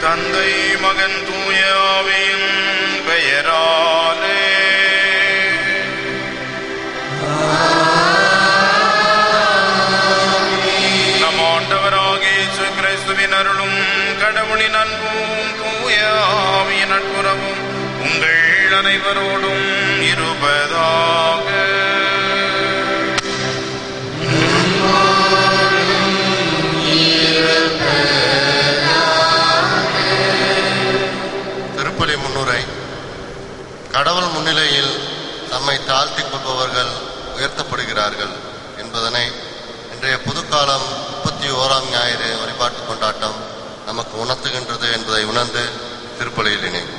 தந்தை மகன் தூயாவின் பெயராலே நம் ஆண்டவராகிய இயேசு கிறிஸ்துவின் அருளும் கடவுளின் அன்பும் தூயாவின் நட்புறவும் உங்கள் அனைவரோடும் இருப்பதாக திருப்பலி முன்னுரை கடவுள் முன்னிலையில் தம்மை தாழ்த்திக் கொள்பவர்கள் உயர்த்தப்படுகிறார்கள் என்பதனை இன்றைய புதுக்காலம் முப்பத்தி ஓராம் ஞாயிறு வழிபாட்டு கொண்டாட்டம் நமக்கு உணர்த்துகின்றது என்பதை உணர்ந்து திருப்பலியில் இணைவோம்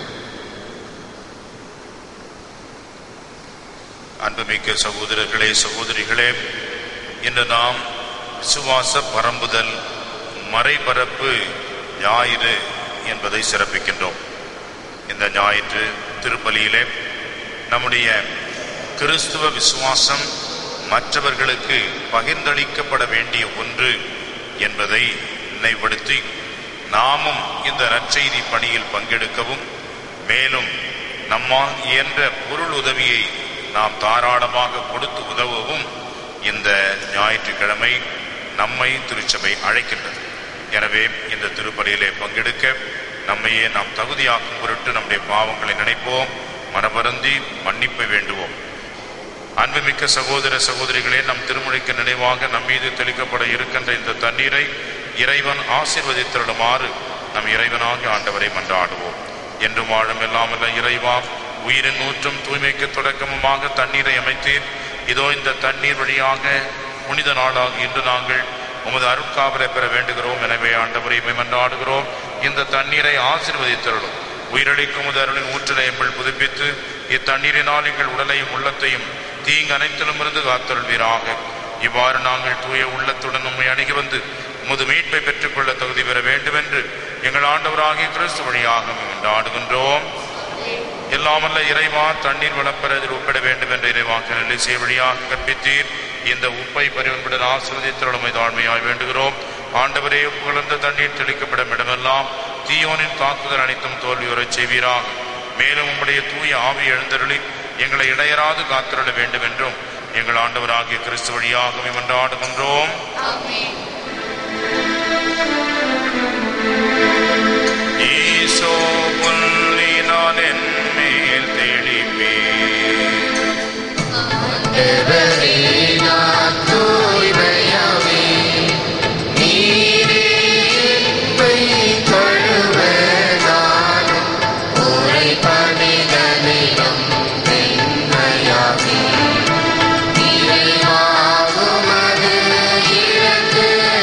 அன்புமிக்க சகோதரர்களே சகோதரிகளே இன்று நாம் விசுவாச பரம்புதல் மறைபரப்பு ஞாயிறு என்பதை சிறப்பிக்கின்றோம் இந்த ஞாயிற்று திருப்பலியிலே நம்முடைய கிறிஸ்துவ விசுவாசம் மற்றவர்களுக்கு பகிர்ந்தளிக்கப்பட வேண்டிய ஒன்று என்பதை நினைவுபடுத்தி நாமும் இந்த நற்செய்தி பணியில் பங்கெடுக்கவும் மேலும் நம்மால் இயன்ற பொருள் உதவியை நாம் தாராளமாக கொடுத்து உதவவும் இந்த ஞாயிற்றுக்கிழமை நம்மை திருச்சபை அழைக்கின்றது எனவே இந்த திருப்பலியிலே பங்கெடுக்க நம்மையே நாம் தகுதியாக்கும் பொருட்டு நம்முடைய பாவங்களை நினைப்போம் மனபருந்தி மன்னிப்பை வேண்டுவோம் அன்புமிக்க சகோதர சகோதரிகளே நம் திருமொழிக்கு நினைவாக நம் மீது தெளிக்கப்பட இருக்கின்ற இந்த தண்ணீரை இறைவன் ஆசீர்வதித்திருளுமாறு நம் இறைவனாகிய ஆண்டவரை மன்றாடுவோம் என்றும் வாழும் எல்லாமல்ல இறைவா உயிரின் ஊற்றும் தூய்மைக்கு தொடக்கமுமாக தண்ணீரை அமைத்தீர் இதோ இந்த தண்ணீர் வழியாக புனித நாளாக இன்று நாங்கள் உமது அருட்காவலை பெற வேண்டுகிறோம் எனவே ஆண்டவரை மன்றாடுகிறோம் இந்த தண்ணீரை ஆசீர்வதித்தருளும் உயிரளிக்கும் உமது அருளின் ஊற்றலை எங்கள் புதுப்பித்து இத்தண்ணீரினால் எங்கள் உடலையும் உள்ளத்தையும் தீங்கு அனைத்திலும் இருந்து காத்தருள்வீராக இவ்வாறு நாங்கள் தூய உள்ளத்துடன் உம்மை அணுகி வந்து உமது மீட்பை பெற்றுக்கொள்ள தகுதி பெற வேண்டும் என்று எங்கள் ஆண்டவராகிய கிறிஸ்து வழியாக ஆடுகின்றோம் எல்லாமல்ல இறைவா தண்ணீர் வளப்பெறதில் ஒப்பிட வேண்டும் என்ற இறைவாக்கு நிலை வழியாக கற்பித்தீர் இந்த உப்பை பரிவன்புடன் ஆசிர்வதித்தருளமை தாழ்மையாய் வேண்டுகிறோம் ஆண்டவரே புகழ்ந்த தண்ணீர் தெளிக்கப்படும் இடமெல்லாம் தீயோனின் தாக்குதல் அனைத்தும் தோல்வியுறச் செய்வீராக மேலும் உம்முடைய தூய ஆவி எழுந்தருளி எங்களை இடையராது காத்திருள வேண்டும் என்றும் எங்கள் ஆண்டவராகிய கிறிஸ்து வழியாக மன்றாடுகின்றோம் ஈசோ புல்லினால் என் மேல் தெளிப்பேன் இறைவாகுமது இறக்கு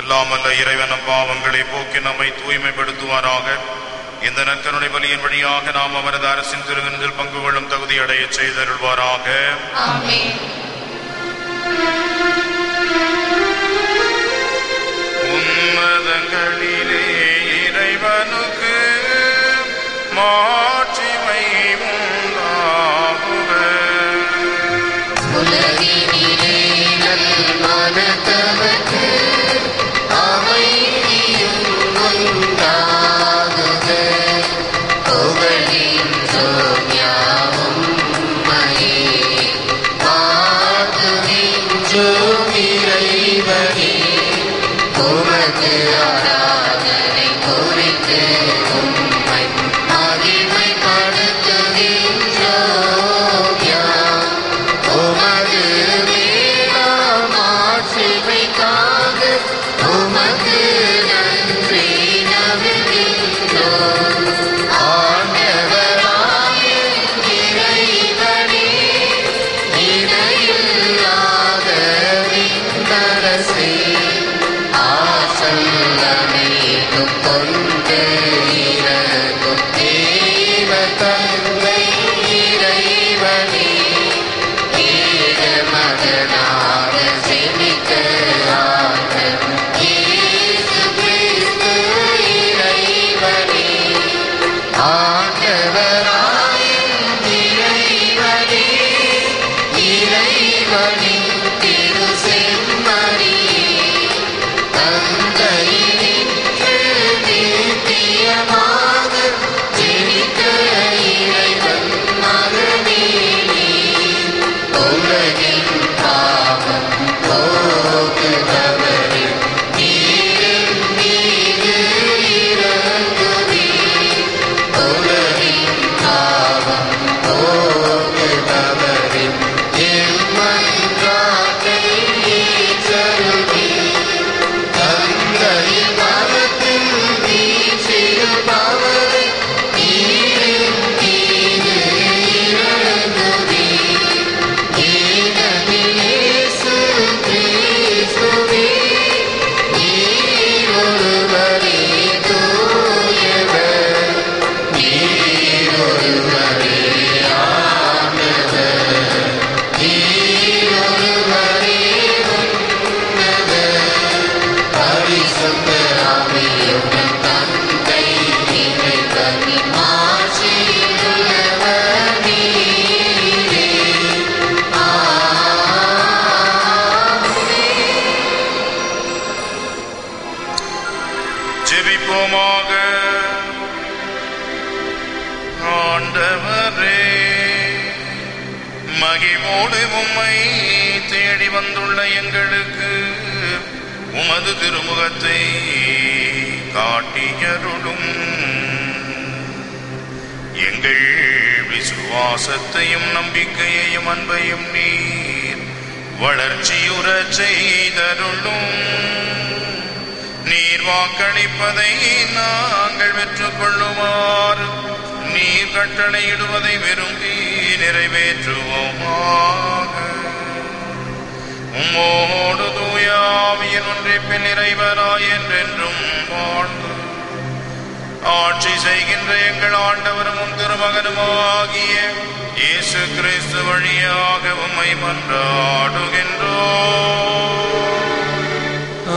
எல்லாம் அல்ல இறைவனம் பாவங்களை போக்கி நம்மை தூய்மைப்படுத்துவாராக இந்த நற்கருணை பலியின் வழியாக நாம் அவரது அரசின் திருவிருந்தில் பங்கு கொள்ளும் தகுதி அடைய செய்தருள்வாராக ஆமென் உன்னதங்களிலே இறைவனுக்கு மாட்சிமை உண்டாகுக உலகினிலே நல்மனத்தவர்க்கு அமைதியும் உண்டாகுக. புகழின்றோம் யாவும் உம்மையே. வாழ்த்துகின்றோம் இறைவனே. உமக்கு ஆராதனை குறித்து உம்மை மகிமைப்படுத்துகின்றோம் யாம். உமது வேளாண் ஆட்சிமைக்காக உமக்கு நன்றி நல்கின்றோம். ஆண்டவராகிய இறைவனே, இணையில்லாத விண்ணரசே, ஆசல்லமைக்கும் கொண்டு இறங்கும் தேவ தந்தை இறைவனே ஏக மகனாக செமிக்க ஆற்றல் இயேசு கிறிஸ்து இறைவனே ஆண்டவராயும் இறைவனே இறைவனின் திரு செம்மறியே தந்தையினின்று நித்தியமாக ஜெனித்த இறைவன் மகனே உலகின் பாவம் போக்குபவரே நீரின் மீது இறங்குவே உலகின் பாவம் போக்குபவரே எம்மன்றாட்டை ஏற்றருளே தந்தையின் மனத்தின் வீற்றிருப்பவரே நீரின் மீது இறங்குவே ஏகமிலேசு கிறிஸ்துவே, நீர் ஒருவரே தூயவர், நீர் ஒருவரே ஆண்டவர், நீர் ஒருவரே உன்னதர். பரிசுத்த ஆவியுடன் தந்தை இறைவனின் ஆட்சியிலுள்ளவர் நீரே. ஜெபிப்போமாக ஆண்டவரே மகிமோடு உம்மை தேடி வந்துள்ள எங்களுக்கு உமது திருமுகத்தை காட்டியருளும் எங்கள் விசுவாசத்தையும் நம்பிக்கையையும் அன்பையும் நீர் வளர்ச்சியுறச் செய்தருளும் நீர் வாக்களிப்பதை நாங்கள் பெற்றுக்கொள்ளுமாறு நீர் கட்டளையிடுவதை விரும்பி நிறைவேற்றுவோமாக உம்மோடு தூயாவியின் ஒன்றிப்பில் இறைவராய் என்றென்றும் வாழ்ந்து ஆட்சி செய்கின்ற எங்கள் ஆண்டவரும் உம் திருமகனுமாகிய இயேசு கிறிஸ்து வழியாக உம்மை மன்றாடுகின்றோம்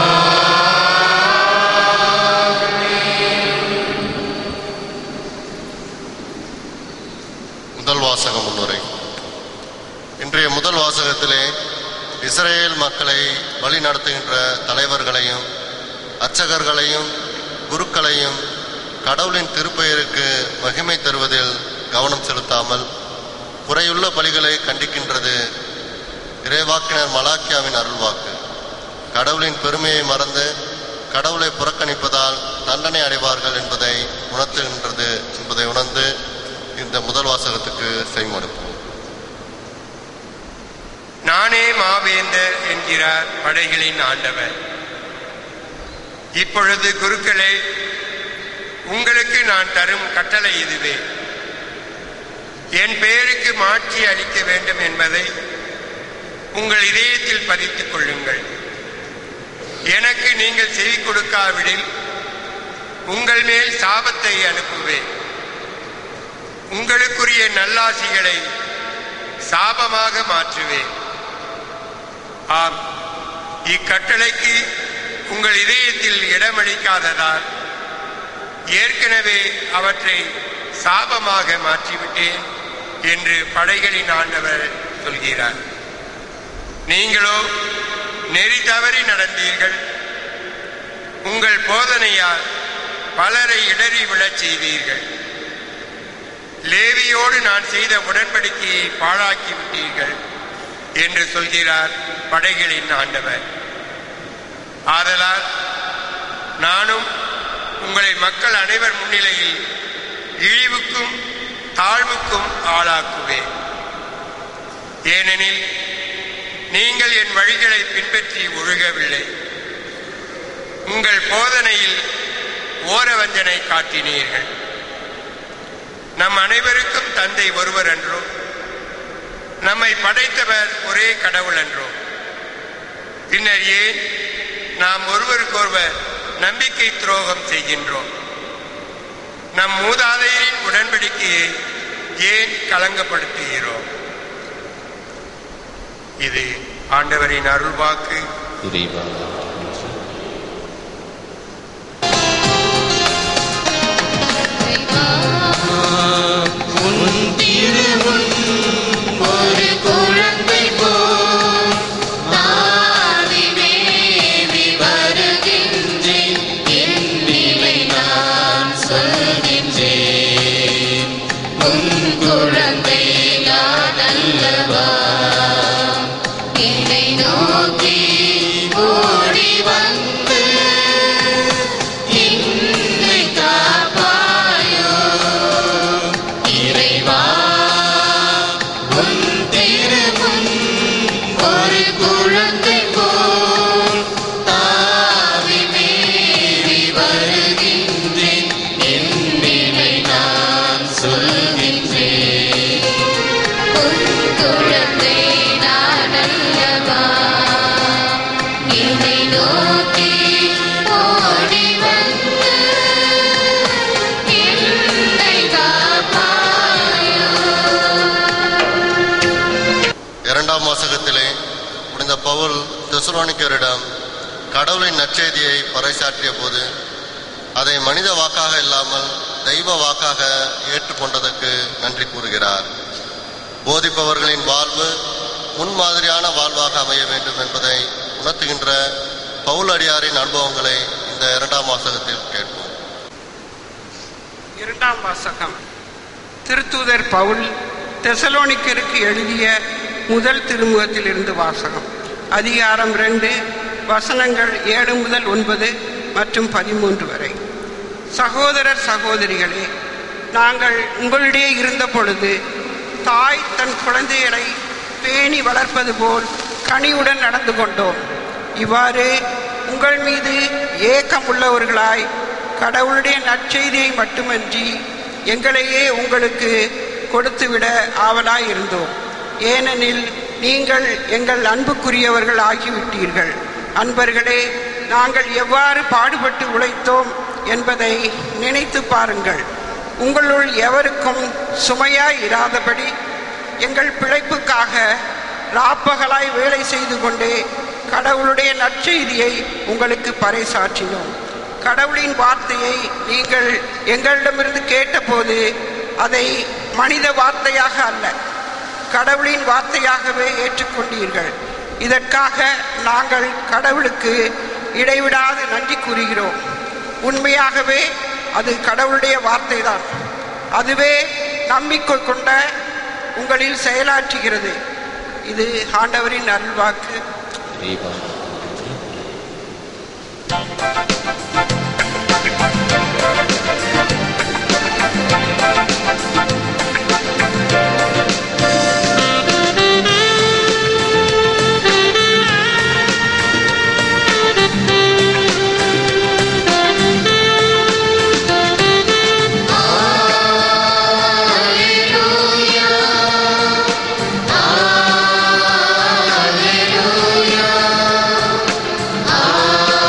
முதல் வாசக முன்னுரை இன்றைய முதல் வாசகத்திலே இஸ்ரேல் மக்களை வழி நடத்துகின்ற தலைவர்களையும் அர்ச்சகர்களையும் குருக்களையும் கடவுளின் திருப்பெயருக்கு மகிமை தருவதில் கவனம் செலுத்தாமல் குறையுள்ள பலிகளை கண்டிக்கின்றது இறைவாக்கினர் மலாக்கியாவின் அருள்வாக்கு கடவுளின் பெருமையை மறந்து கடவுளை புறக்கணிப்பதால் தண்டனை அடைவார்கள் என்பதை உணர்த்துகின்றது என்பதை உணர்ந்து இந்த முதல் வாசகத்துக்கு செய்மடுப்போம் நானே மாவேந்தர் என்கிறார் படைகளின் ஆண்டவர் இப்பொழுது குருக்களே உங்களுக்கு நான் தரும் கட்டளை இதுவே என் பெயருக்கு மாட்சி அளிக்க வேண்டும் என்பதை உங்கள் இதயத்தில் பதித்துக் கொள்ளுங்கள் எனக்கு நீங்கள் செவி கொடுக்காவிடில் உங்கள் மேல் சாபத்தை அனுப்புவேன் உங்களுக்குரிய நல்லாசிகளை சாபமாக மாற்றுவேன் ஆம் இக்கட்டளைக்கு உங்கள் இதயத்தில் இடமளிக்காததால் ஏற்கனவே அவற்றை சாபமாக மாற்றிவிட்டேன் என்று படைகளின் ஆண்டவர் சொல்கிறார் நீங்களோ நெறி தவறி நடந்தீர்கள் உங்கள் போதனையால் பலரை இடறி விழச் செய்தீர்கள் லேவியோடு நான் செய்த உடன்படிக்கையை பாழாக்கி விட்டீர்கள் என்று சொல்கிறார் படைகளின் ஆண்டவர் ஆதலால் நானும் உங்களை மக்கள் அனைவர் முன்னிலையில் இழிவுக்கும் தாழ்வுக்கும் ஆளாக்குவேன் ஏனெனில் நீங்கள் என் வழிகளை பின்பற்றி ஒழுகவில்லை உங்கள் போதனையில் ஓரவஞ்சனை காட்டினீர்கள் நம் அனைவருக்கும் தந்தை ஒருவர் என்றோ நம்மை படைத்தவர் ஒரே கடவுள் என்றோ பின்னர் ஏன் நாம் ஒருவருக்கொருவர் நம்பிக்கை துரோகம் செய்கின்றோம் நம் மூதாதையரின் உடன்படிக்கையை ஏன் களங்கப்படுத்துகிறோம் இது ஆண்டவரின் அருள்வாக்கு இறைவா ஒரு குழந்தை போல் ஆதிமேவி வருகின்றேன் என் நிலை நான் சொல்கின்றேன் உன் குழந்தை நான் அல்லவா என்னை நோக்கி ஓடி வந்து என்னை காப்பாயோ இறைவா உன் திருமுன் ஒரு குழந்தை போல் தாவி மேவி வருகின்றேன் என் நிலை நான் சொல்கின்றேன் உன் குழந்தை நான் அல்லவா என்னை நோக்கி ஓடி வந்து என்னை காப்பாயோ இரண்டாம் வாசகத்திலே புனித பவுல் தெசுரோனிக்கரிடம் கடவுளின் நற்செய்தியை பறைசாற்றிய போது அதை மனித வாக்காக இல்லாமல் தெய்வ வாக்காக ஏற்றுக்கொண்டதற்கு நன்றி கூறுகிறார் போதிப்பவர்களின் வாழ்வு முன்மாதிரியான வாழ்வாக அமைய வேண்டும் என்பதை உணர்த்துகின்ற பவுல் அடியாரின் அனுபவங்களை இந்த இரண்டாம் வாசகத்தில் கேட்போம் இரண்டாம் வாசகம் திருத்தூதர் பவுல் தெசலோனிக்கருக்கு எழுதிய முதல் திருமுகத்திலிருந்து வாசகம் அதிகாரம் ரெண்டு வசனங்கள் ஏழு முதல் ஒன்பது மற்றும் பதிமூன்று வரை சகோதரர் சகோதரிகளே நாங்கள் உங்களிடையே இருந்த பொழுது தாய் தன் குழந்தைகளை பேணி வளர்ப்பது போல் கனிவுடன் நடந்து கொண்டோம் இவ்வாறு உங்கள் மீது ஏக்கம் உள்ளவர்களாய் கடவுளுடைய நற்செய்தியை மட்டுமன்றி எங்களையே உங்களுக்கு கொடுத்துவிட ஆவலாய் இருந்தோம் ஏனெனில் நீங்கள் எங்கள் அன்புக்குரியவர்கள் ஆகிவிட்டீர்கள் அன்பர்களே நாங்கள் எவ்வாறு பாடுபட்டு உழைத்தோம் என்பதை நினைத்து பாருங்கள் உங்களுள் எவருக்கும் சுமையாய் இராதபடி எங்கள் பிழைப்புக்காக ராப்பகலாய் வேலை செய்து கொண்டே கடவுளுடைய நற்செய்தியை உங்களுக்கு பறைசாற்றினோம் கடவுளின் வார்த்தையை நீங்கள் எங்களிடமிருந்து கேட்டபோது அதை மனித வார்த்தையாக அல்ல கடவுளின் வார்த்தையாகவே ஏற்றுக்கொண்டீர்கள் இதற்காக நாங்கள் கடவுளுக்கு இடைவிடாது நன்றி கூறுகிறோம் உண்மையாகவே அது கடவுளுடைய வார்த்தைதான் அதுவே நம்பிக்கை கொண்ட உங்களில் செயலாற்றுகிறது இது ஆண்டவரின் அருள்வாக்கு இறைவா Alleluia.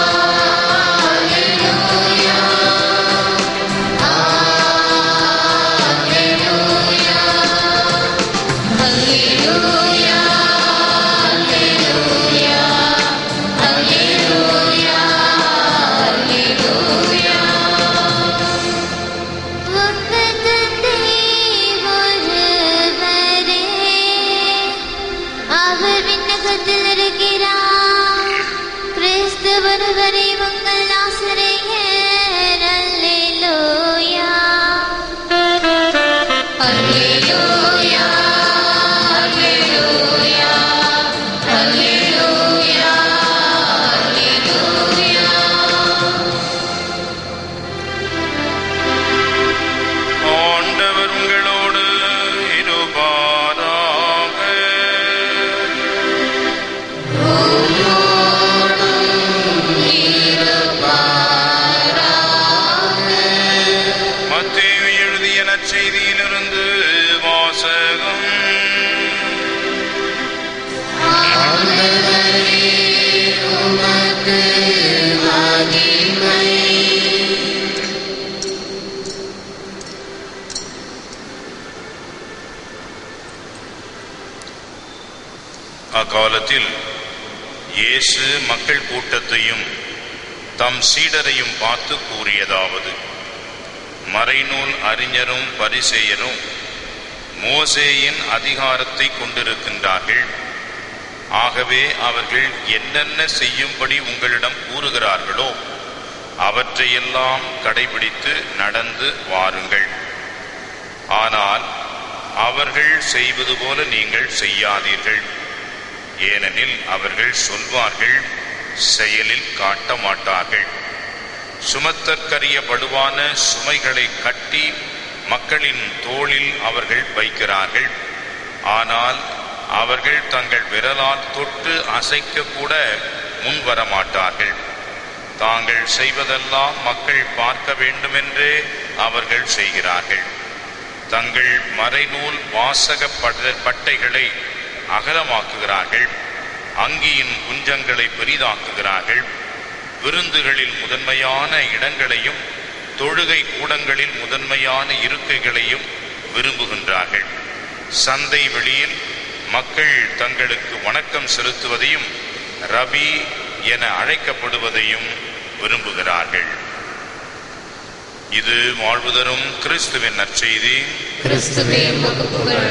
அக்காலத்தில் இயேசு மக்கள் கூட்டத்தையும் தம் சீடரையும் பார்த்து கூறியதாவது மறைநூல் அறிஞரும் பரிசேயரும் மோசேயின் அதிகாரத்தை கொண்டிருக்கின்றார்கள் ஆகவே அவர்கள் என்னென்ன செய்யும்படி உங்களிடம் கூறுகிறார்களோ அவற்றையெல்லாம் கடைபிடித்து நடந்து வாருங்கள் ஆனால் அவர்கள் செய்வது போல நீங்கள் செய்யாதீர்கள் ஏனெனில் அவர்கள் சொல்வார்கள் செயலில் காட்ட மாட்டார்கள் சுமத்தற்கரிய படுவான சுமைகளை கட்டி மக்களின் தோளில் அவர்கள் வைக்கிறார்கள் ஆனால் அவர்கள் தங்கள் விரலால் தொட்டு அசைக்க கூட முன்வர மாட்டார்கள் தாங்கள் செய்வதெல்லாம் மக்கள் பார்க்க வேண்டுமென்றே அவர்கள் செய்கிறார்கள் தங்கள் மறைநூல் வாசக பட- பட்டைகளை அகலமாக்குகிறார்கள் அங்கியின் குஞ்சங்களை பெரிதாக்குகிறார்கள் விருந்துகளில் முதன்மையான இடங்களையும் தொழுகை கூடங்களில் முதன்மையான இருக்கைகளையும் விரும்புகின்றார்கள் சந்தை வெளியில் மக்கள் தங்களுக்கு வணக்கம் செலுத்துவதையும் ரபி என அழைக்கப்படுவதையும் விரும்புகிறார்கள் இது வாழ்வுதரும் கிறிஸ்துவின் நற்செய்தி கிறிஸ்துவே உமக்கு புகழ்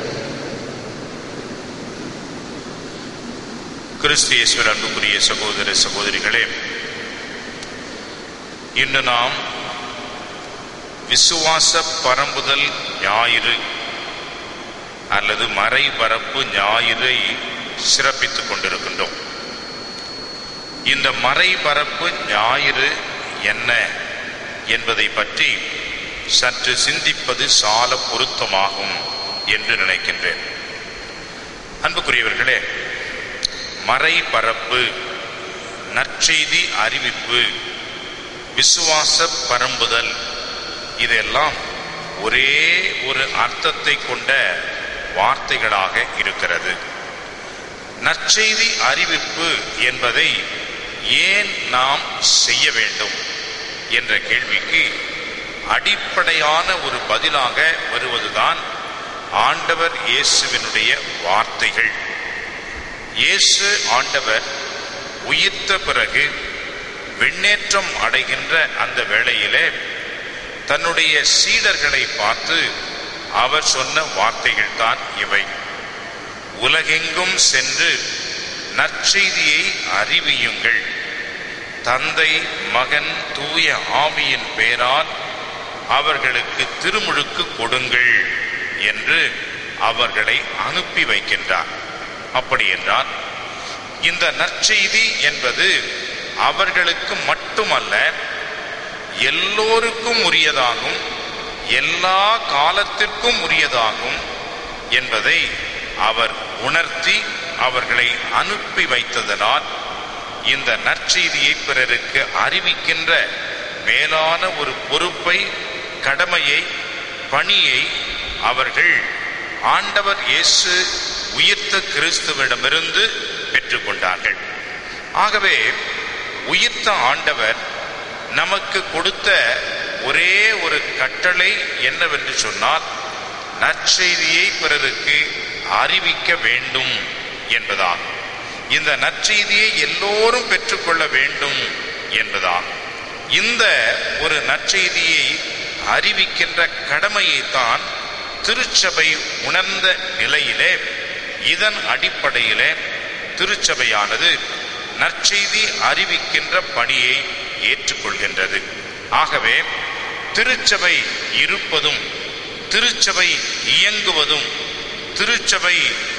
கிறிஸ்தியேஸ்வர் அன்புக்குரிய சகோதர சகோதரிகளே இன்று நாம் விசுவாச பரம்புதல் ஞாயிறு அல்லது மறைபரப்பு ஞாயிறை சிறப்பித்துக் கொண்டிருக்கின்றோம் இந்த மறைபரப்பு ஞாயிறு என்ன என்பதை பற்றி சற்று சிந்திப்பது சால பொருத்தமாகும் என்று நினைக்கின்றேன் அன்புக்குரியவர்களே மறைபரப்பு நற்செய்தி அறிவிப்பு விசுவாச பரம்புதல் இதெல்லாம் ஒரே ஒரு அர்த்தத்தை கொண்ட வார்த்தைகளாக இருக்கிறது நற்செய்தி அறிவிப்பு என்பதை ஏன் நாம் செய்ய வேண்டும் என்ற கேள்விக்கு அடிப்படையான ஒரு பதிலாக வருவதுதான் ஆண்டவர் இயேசுவினுடைய வார்த்தைகள் இயேசு ஆண்டவர் உயிர்த்த பிறகு விண்ணேற்றம் அடைகின்ற அந்த வேளையிலே தன்னுடைய சீடர்களை பார்த்து அவர் சொன்ன வார்த்தைகள் தான் இவை உலகெங்கும் சென்று நற்செய்தியை அறிவியுங்கள் தந்தை மகன் தூய ஆவியின் பெயரால் அவர்களுக்கு திருமுழுக்கு கொடுங்கள் என்று அவர்களை அனுப்பி வைக்கின்றார் அப்படி என்றால் இந்த நற்செய்தி என்பது அவர்களுக்கு மட்டுமல்ல எல்லோருக்கும் உரியதாகும் எல்லா காலத்திற்கும் உரியதாகும் என்பதை அவர் உணர்த்தி அவர்களை அனுப்பி வைத்ததனால் இந்த நற்செய்தியை பிறருக்கு அறிவிக்கின்ற மேலான ஒரு பொறுப்பை கடமையை பணியை அவர்கள் ஆண்டவர் இயேசு உயிர்த்த கிறிஸ்துவிடமிருந்து பெற்றுக்கொண்டார்கள் ஆகவே உயிர்த்த ஆண்டவர் நமக்கு கொடுத்த ஒரே ஒரு கட்டளை என்னவென்று சொன்னால் நற்செய்தியை பிறருக்கு அறிவிக்க வேண்டும் என்பதாகும் இந்த நற்செய்தியை எல்லோரும் பெற்றுக்கொள்ள வேண்டும் என்பதாகும் இந்த ஒரு நற்செய்தியை அறிவிக்கின்ற கடமையை தான் திருச்சபை உணர்ந்த நிலையிலே இதன் அடிப்படையிலே திருச்சபையானது நற்செய்தி அறிவிக்கின்ற பணியை ஏற்றுக்கொள்கின்றது ஆகவே திருச்சபை இருப்பதும் திருச்சபை இயங்குவதும் திருச்சபை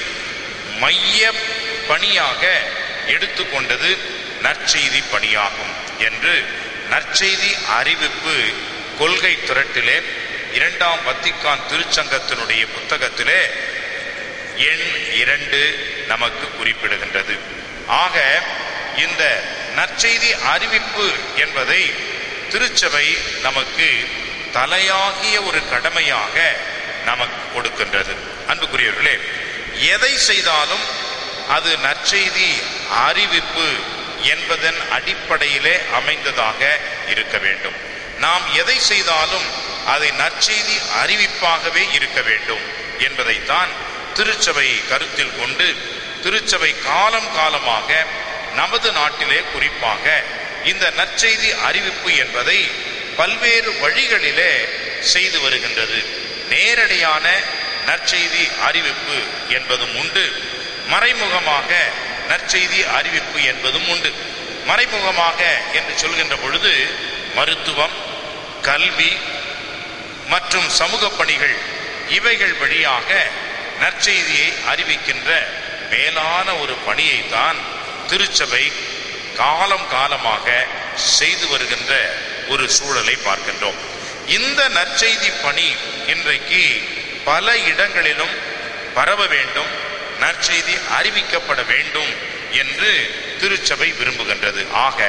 மைய பணியாக எடுத்துக்கொண்டது நற்செய்தி பணியாகும் என்று நற்செய்தி அறிவிப்பு கொள்கை திரட்டிலே இரண்டாம் வத்திக்கான் திருச்சங்கத்தினுடைய புத்தகத்திலே எண் இரண்டு நமக்கு குறிப்பிடுகின்றது ஆக இந்த நற்செய்தி அறிவிப்பு என்பதை திருச்சபை நமக்கு தலையாகிய ஒரு கடமையாக நமக்கு கொடுக்கின்றது அன்புக்குரியவர்களே எதை செய்தாலும் அது நற்செய்தி அறிவிப்பு என்பதன் அடிப்படையிலே அமைந்ததாக இருக்க வேண்டும் நாம் எதை செய்தாலும் அதை நற்செய்தி அறிவிப்பாகவே இருக்க வேண்டும் என்பதைத்தான் திருச்சபை கருத்தில் கொண்டு திருச்சபை காலம் காலமாக நமது நாட்டிலே குறிப்பாக இந்த நற்செய்தி அறிவிப்பு என்பதை பல்வேறு வழிகளிலே செய்து வருகின்றது நேரடியான நற்செய்தி அறிவிப்பு என்பதும் உண்டு மறைமுகமாக நற்செய்தி அறிவிப்பு என்பதும் உண்டு மறைமுகமாக என்று சொல்கின்ற பொழுது மருத்துவம் கல்வி மற்றும் சமூக பணிகள் இவைகள் வழியாக நற்செய்தியை அறிவிக்கின்ற மேலான ஒரு பணியை தான் திருச்சபை காலம் காலமாக செய்து வருகின்ற ஒரு சூழலை பார்க்கின்றோம் இந்த நற்செய்தி பணி இன்றைக்கு பல இடங்களிலும் பரவ வேண்டும் நற்செய்தி அறிவிக்கப்பட வேண்டும் என்று திருச்சபை விரும்புகின்றது ஆக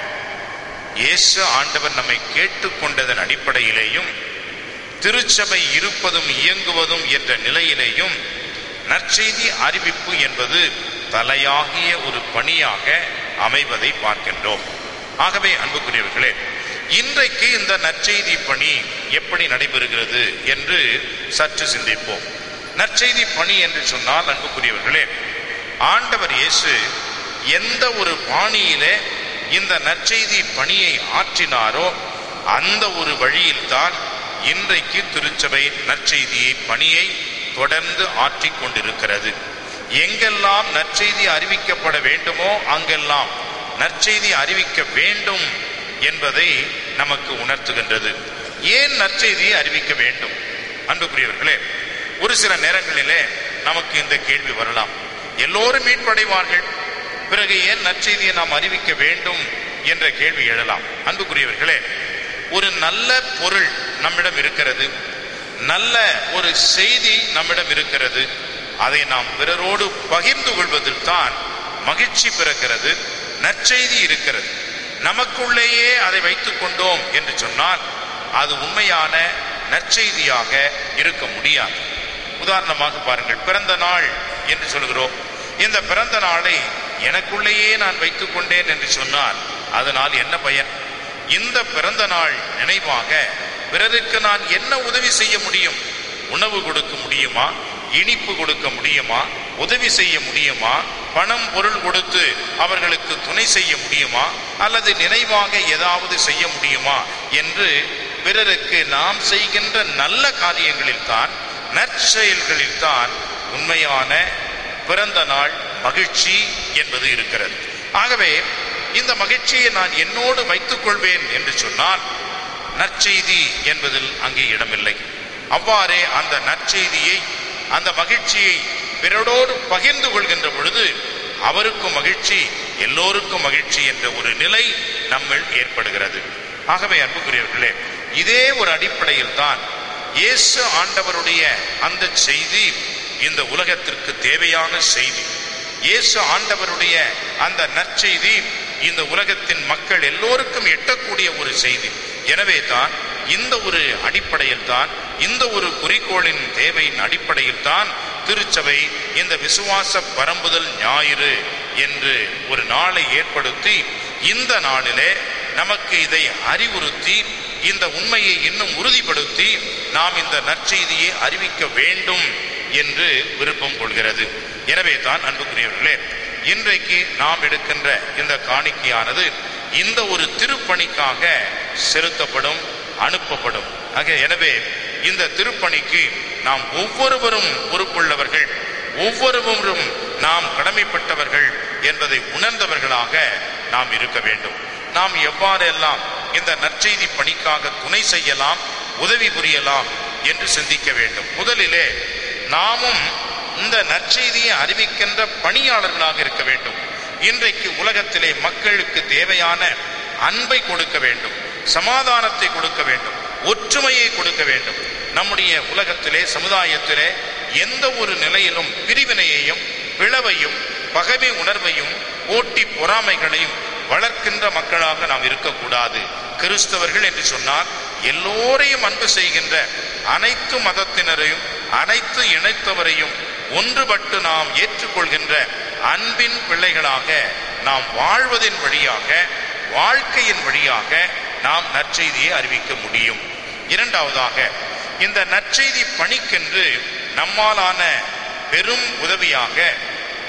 இயேசு ஆண்டவர் நம்மை கேட்டுக்கொண்டதன் அடிப்படையிலேயும் திருச்சபை இருப்பதும் இயங்குவதும் என்ற நிலையிலேயும் நற்செய்தி அறிவிப்பு என்பது தலையாகிய ஒரு பணியாக அமைவதை பார்க்கின்றோம் ஆகவே அன்புக்குரியவர்களே இன்றைக்கு இந்த நற்செய்தி பணி எப்படி நடைபெறுகிறது என்று சற்று சிந்திப்போம் நற்செய்தி பணி என்று சொன்னால் அன்புக்குரியவர்களே ஆண்டவர் இயேசு எந்த ஒரு பாணியிலே இந்த நற்செய்தி பணியை ஆற்றினாரோ அந்த ஒரு வழியில்தான் இன்றைக்கு திருச்சபை நற்செய்தியை பணியை தொடர்ந்து ஆற்றிக் கொண்டிருக்கிறது எங்கெல்லாம் நற்செய்தி அறிவிக்கப்பட வேண்டுமோ அங்கெல்லாம் நற்செய்தி அறிவிக்க வேண்டும் என்பதை நமக்கு உணர்த்துகின்றது ஏன் நற்செய்தியை அறிவிக்க வேண்டும் அன்புக்குரியவர்களே ஒரு சில நேரங்களிலே நமக்கு இந்த கேள்வி வரலாம் எல்லோரும் மீட்படைவார்கள் பிறகு ஏன் நற்செய்தியை நாம் அறிவிக்க வேண்டும் என்ற கேள்வி எழலாம் அன்புக்குரியவர்களே ஒரு நல்ல பொருள் நம்மிடம் இருக்கிறது நல்ல ஒரு செய்தி நம்மிடம் இருக்கிறது அதை நாம் பிறரோடு பகிர்ந்து கொள்வதில் தான் மகிழ்ச்சி பிறக்கிறது நற்செய்தி இருக்கிறது நமக்குள்ளேயே அதை வைத்துக் கொண்டோம் என்று சொன்னால் அது உண்மையான நற்செய்தியாக இருக்க முடியாது உதாரணமாக பாருங்கள் பிறந்த நாள் என்று சொல்கிறோம் இந்த பிறந்த நாளை எனக்குள்ளேயே நான் வைத்துக் கொண்டேன் என்று சொன்னால் அதனால் என்ன பயன் இந்த பிறந்த நாள் நினைவாக பிறருக்கு நான் என்ன உதவி செய்ய முடியும் உணவு கொடுக்க முடியுமா இனிப்பு கொடுக்க முடியுமா உதவி செய்ய முடியுமா பணம் பொருள் கொடுத்து அவர்களுக்கு துணை செய்ய முடியுமா அல்லது நினைவாக ஏதாவது செய்ய முடியுமா என்று பிறருக்கு நாம் செய்கின்ற நல்ல காரியங்களில் தான் நற்செயல்களில் தான் உண்மையான பிறந்த நாள் மகிழ்ச்சி என்பது இருக்கிறது ஆகவே இந்த மகிழ்ச்சியை நான் என்னோடு வைத்துக் கொள்வேன் என்று சொன்னால் நற்செய்தி என்பதில் அங்கே இடமில்லை அவ்வாறே அந்த நற்செய்தியை அந்த மகிழ்ச்சியை பிறரோடு பகிர்ந்து கொள்கின்ற பொழுது அவருக்கும் மகிழ்ச்சி எல்லோருக்கும் மகிழ்ச்சி என்ற ஒரு நிலை நம்மில் ஏற்படுகிறது ஆகவே அன்புக்குரியவர்களே இதே ஒரு அடிப்படையில் தான் இயேசு ஆண்டவருடைய அந்த செய்தி இந்த உலகத்திற்கு தேவையான செய்தி இயேசு ஆண்டவருடைய அந்த நற்செய்தி இந்த உலகத்தின் மக்கள் எல்லோருக்கும் எட்டக்கூடிய ஒரு செய்தி எனவே தான் இந்த ஒரு அடிப்படையில் தான் இந்த ஒரு குறிக்கோளின் தேவையின் அடிப்படையில் தான் திருச்சபை இந்த விசுவாச பரம்புதல் ஞாயிறு என்று ஒரு நாளை ஏற்படுத்தி இந்த நாளிலே நமக்கு இதை அறிவுறுத்தி இந்த உண்மையை இன்னும் உறுதிப்படுத்தி நாம் இந்த நற்செய்தியை அறிவிக்க வேண்டும் என்று விருப்பம் கொள்கிறது எனவே தான் அன்புக்குரியவர்களே இன்றைக்கு நாம் எடுக்கின்ற இந்த காணிக்கையானது இந்த ஒரு திருப்பணிக்காக செலுத்தப்படும் அனுப்பப்படும் ஆக எனவே இந்த திருப்பணிக்கு நாம் ஒவ்வொருவரும் பொறுப்புள்ளவர்கள் ஒவ்வொருவரும் நாம் கடமைப்பட்டவர்கள் என்பதை உணர்ந்தவர்களாக நாம் இருக்க வேண்டும் நாம் எவ்வாறெல்லாம் இந்த நற்செய்தி பணிக்காக துணை செய்யலாம் உதவி புரியலாம் என்று சிந்திக்க வேண்டும் முதலிலே நாமும் இந்த நற்செய்தியை அறிவிக்கின்ற பணியாளர்களாக இருக்க வேண்டும் இன்றைக்கு உலகத்திலே மக்களுக்கு தேவையான அன்பை கொடுக்க வேண்டும் சமாதானத்தை கொடுக்க வேண்டும் ஒற்றுமையை கொடுக்க வேண்டும் நம்முடைய உலகத்திலே சமுதாயத்திலே எந்த ஒரு நிலையிலும் பிரிவினையையும் பிளவையும் பகைமை உணர்வையும் போட்டி பொறாமைகளையும் வளர்க்கின்ற மக்களாக நாம் இருக்கக்கூடாது கிறிஸ்தவர்கள் என்று சொன்னால் எல்லோரையும் அன்பு செய்கின்ற அனைத்து மதத்தினரையும் அனைத்து இணைத்தவரையும் ஒன்றுபட்டு நாம் ஏற்றுக்கொள்கின்ற அன்பின் பிள்ளைகளாக நாம் வாழ்வதின் வழியாக வாழ்க்கையின் வழியாக நாம் நற்செய்தியை அறிவிக்க முடியும் இரண்டாவதாக இந்த நற்செய்தி பணிக்கென்று நம்மாலான பெரும் உதவியாக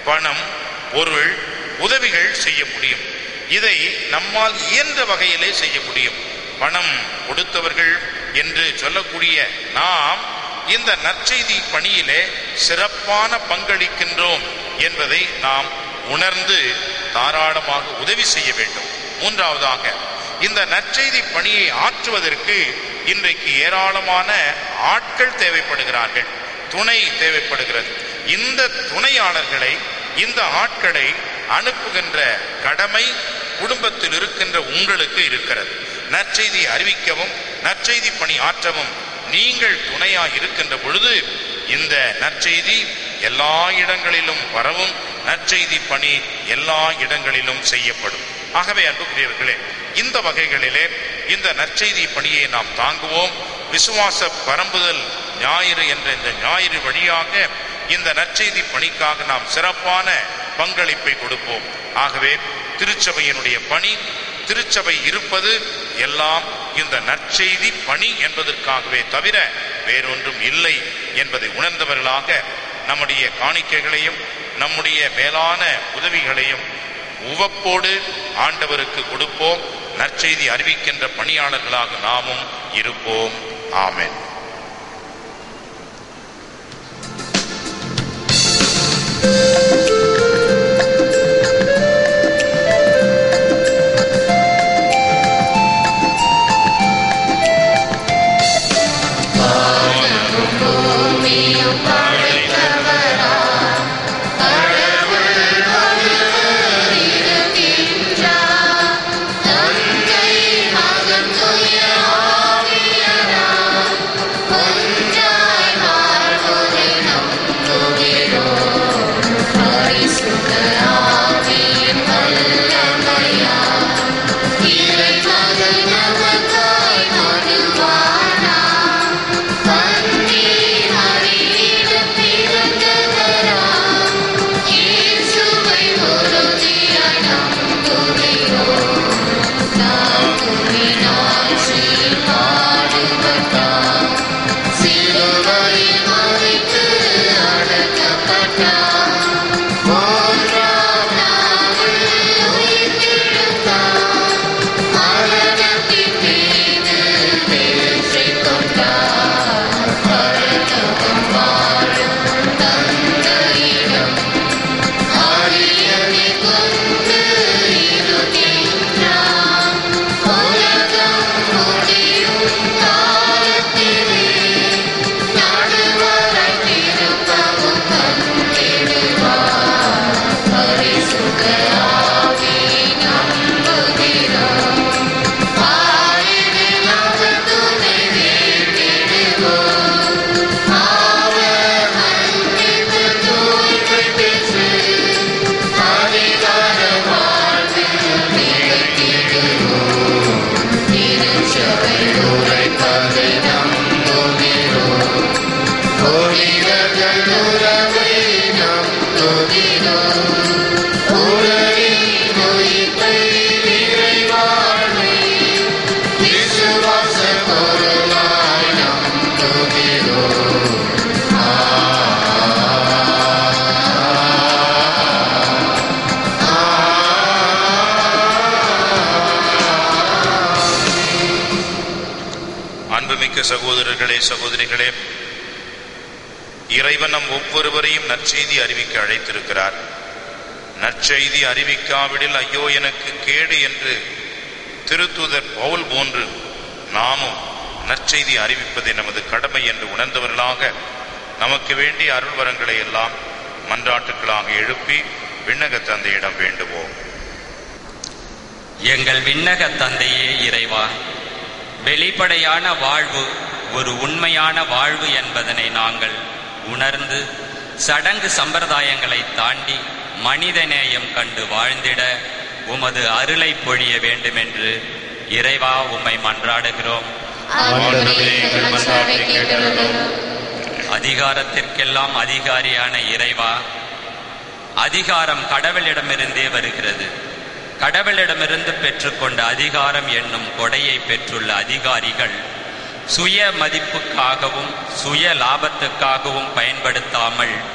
பணம் பொருள் உதவிகள் செய்ய முடியும் இதை நம்மால் இயன்ற வகையிலே செய்ய முடியும் பணம் கொடுத்தவர்கள் என்று சொல்லக்கூடிய நாம் இந்த நற்செய்தி பணியிலே சிறப்பான பங்களிக்கின்றோம் என்பதை நாம் உணர்ந்து தாராளமாக உதவி செய்ய வேண்டும் மூன்றாவதாக இந்த நற்செய்தி பணியை ஆற்றுவதற்கு இன்றைக்கு ஏராளமான ஆட்கள் தேவைப்படுகிறார்கள் துணை தேவைப்படுகிறது இந்த துணையாளர்களை இந்த ஆட்களை அனுப்புகின்ற கடமை குடும்பத்தில் இருக்கின்ற உங்களுக்கு இருக்கிறது நற்செய்தி அறிவிக்கவும் நற்செய்தி பணி ஆற்றவும் நீங்கள் துணையாக இருக்கின்ற பொழுது இந்த நற்செய்தி எல்லா இடங்களிலும் பரவும் நற்செய்தி பணி எல்லா இடங்களிலும் செய்யப்படும் ஆகவே அன்புக்குரியவர்களே இந்த வகைகளிலே இந்த நற்செய்தி பணியை நாம் தாங்குவோம் விசுவாச பரம்புதல் ஞாயிறு என்ற இந்த ஞாயிறு வழியாக இந்த நற்செய்தி பணிக்காக நாம் சிறப்பான பங்களிப்பை கொடுப்போம் ஆகவே திருச்சபையினுடைய பணி திருச்சபை இருப்பது எல்லாம் இந்த நற்செய்தி பணி என்பதற்காகவே தவிர வேறொன்றும் இல்லை என்பதை உணர்ந்தவர்களாக நம்முடைய காணிக்கைகளையும் நம்முடைய மேலான உதவிகளையும் உவப்போடு ஆண்டவருக்கு கொடுப்போம் நற்செய்தி அறிவிக்கின்ற பணியாளர்களாக நாமும் இருப்போம் ஆமென் பூமியும் படைத்தவரா கடவுள் ஒருவர் இருக்கின்றார் தந்தை மகன் தூய ஆவியரார் ஒன்றாய் வாழ்வதை நம்புகிறோம் பரிசுத்த ஆவியின் வல்லமையார் இறைமகன் நமக்காய் மனுவானார் கண்ணீர் அறியிடம் பிறந்தவராம் இயேசுவை உறுதியாய் நம்புகிறோம் நாம் கூறினால் பாடுபட்டார் சிலுவையில் மறித்து அடக்கப்பட்டார் மூன்றாம் நாளில் உயிர்த்தெழுந்தார் மரணத்தின் மீது வெற்றி கொண்டார் பரலோகம் வாழும் தந்தையிடம் அரியணை கொண்டு இருக்கின்றார் உலகம் முடியும் காலத்திலே நடுவரை திரும்பவும் வந்திடுவார் பரிசுத்த ஆவியை நம்புகிறோம் ஆவியில் அவர் துணை வேண்டிடுவோம் அவர் மன்னிப்பு தூய்மை பெற்று அதிகார வாழ்வில் நிலைத்திடுவோம் திருச்சபை உரைப்பதை நம்புகிறோம் புனிதர்கள் உறவை நம்புகிறோம் உலகின் உயிர்ப்பை நிறைவாழ்வை விசுவாச பொருளாய் நம்புகிறோம் அன்புமிக்க சகோதரர்களே சகோதரிகளே இறைவன் நம் ஒவ்வொருவரையும் நற்செய்தி அறிவிக்க அழைத்திருக்கிறார் நற்செய்தி அறிவிக்காவிடில் ஐயோ எனக்கு கேடு என்று திருத்தூதர் பவுல் போன்று நாமும் நற்செய்தி அறிவிப்பதை நமது கடமை என்று உணர்ந்தவர்களாக நமக்கு வேண்டிய அருள் வரங்களை எல்லாம் மன்றாட்டுக்களாக எழுப்பி விண்ணக தந்தையிடம் வேண்டுவோம் எங்கள் விண்ணக தந்தையே இறைவா வெளிப்படையான வாழ்வு ஒரு உண்மையான வாழ்வு என்பதனை நாங்கள் உணர்ந்து சடங்கு சம்பிரதாயங்களை தாண்டி மனிதநேயம் கண்டு வாழ்ந்திட உமது அருளை பொழிய வேண்டுமென்று இறைவா உம்மை மன்றாடுகிறோம் ஆண்டவரே எங்கள் மன்றாட்டை கேட்டருளும் அதிகாரத்திற்கெல்லாம் அதிகாரியான இறைவா அதிகாரம் கடவுளிடமிருந்தே வருகிறது கடவுளிடமிருந்து பெற்றுக்கொண்ட அதிகாரம் என்னும் கொடையை பெற்றுள்ள அதிகாரிகள் சுய மதிப்புக்காகவும் சுய லாபத்துக்காகவும் பயன்படுத்தாமல்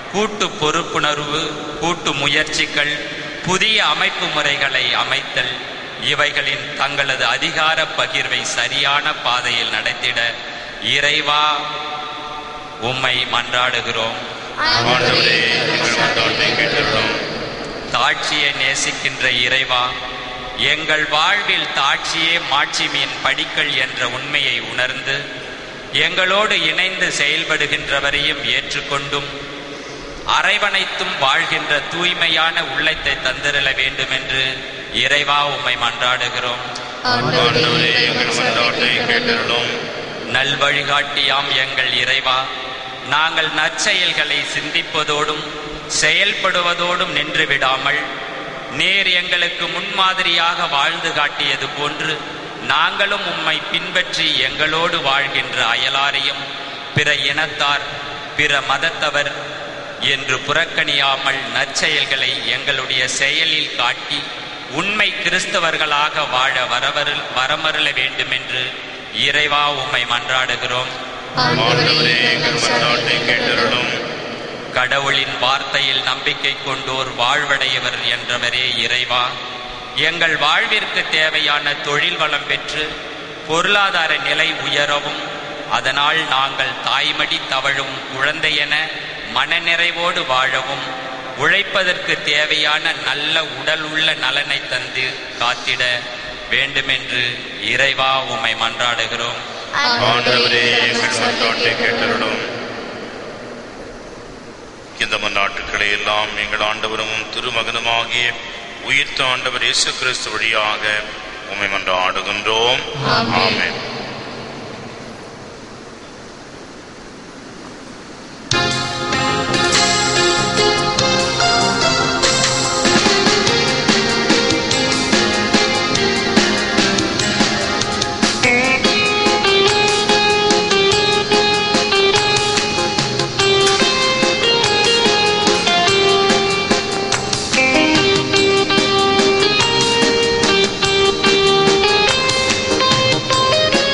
கூட்டு பொறுப்புணர்வு கூட்டு முயற்சிகள் புதிய அமைப்பு முறைகளை அமைத்தல் இவைகளின் தங்களது அதிகார பகிர்வை சரியான பாதையில் நடத்திட இறைவா உம்மை மன்றாடுகிறோம் ஆண்டவரே எங்கள் மன்றாட்டை கேட்டருளும் தாட்சியை நேசிக்கின்ற இறைவா எங்கள் வாழ்வில் தாட்சியே மாட்சிமையின் படிகள் என்ற உண்மையை உணர்ந்து எங்களோடு இணைந்து செயல்படுகின்றவரையும் ஏற்றுக்கொண்டும் அரவணைத்தும் வாழ்கின்ற தூய்மையான உள்ளத்தை தந்திரல வேண்டும் என்று இறைவா உம்மை மன்றாடுகிறோம் ஆண்டவரே எங்கள் மன்றாட்டை கேட்டருளும் நல்வழிகாட்டியாம் எங்கள் இறைவா நாங்கள் நற்செயல்களை சிந்திப்பதோடும் செயல்படுவதோடும் நின்று விடாமல் நேர் எங்களுக்கு முன்மாதிரியாக வாழ்ந்து காட்டியது போன்று நாங்களும் உம்மை பின்பற்றி எங்களோடு வாழ்கின்ற அயலாரையும் பிற இனத்தார் பிற மதத்தவர் என்று புறக்கணியாமல் நற்செயல்களை எங்களுடைய செயலில் காட்டி உண்மை கிறிஸ்தவர்களாக வாழ வரவருள் வரமருள வேண்டுமென்று இறைவா உம்மை மன்றாடுகிறோம் ஆண்டவரே எங்கள் மன்றாட்டை கேட்டருளும் கடவுளின் வார்த்தையில் நம்பிக்கை கொண்டோர் வாழ்வடையவர் என்றவரே இறைவா எங்கள் வாழ்விற்கு தேவையான தொழில் வளம் பெற்று பொருளாதார நிலை உயரவும் அதனால் நாங்கள் தாய்மடி தவழும் குழந்தையென மனநிறைவோடு வாழவும் உழைப்பதற்கு தேவையான நல்ல உடல் உள்ள நலனை தந்து காத்திட வேண்டுமென்று இறைவா உம்மை மன்றாடுகிறோம் ஆண்டவரே எங்கள் மன்றாட்டை கேட்டருளும் இந்த மன்றாட்டுக்களை எல்லாம் எங்கள் ஆண்டவரும் திருமகனுமாகிய உயிர்த்த ஆண்டவர் இயேசு கிறிஸ்து வழியாக உம்மை மன்றாடுகின்றோம் ஆமென் ஆண்டவரே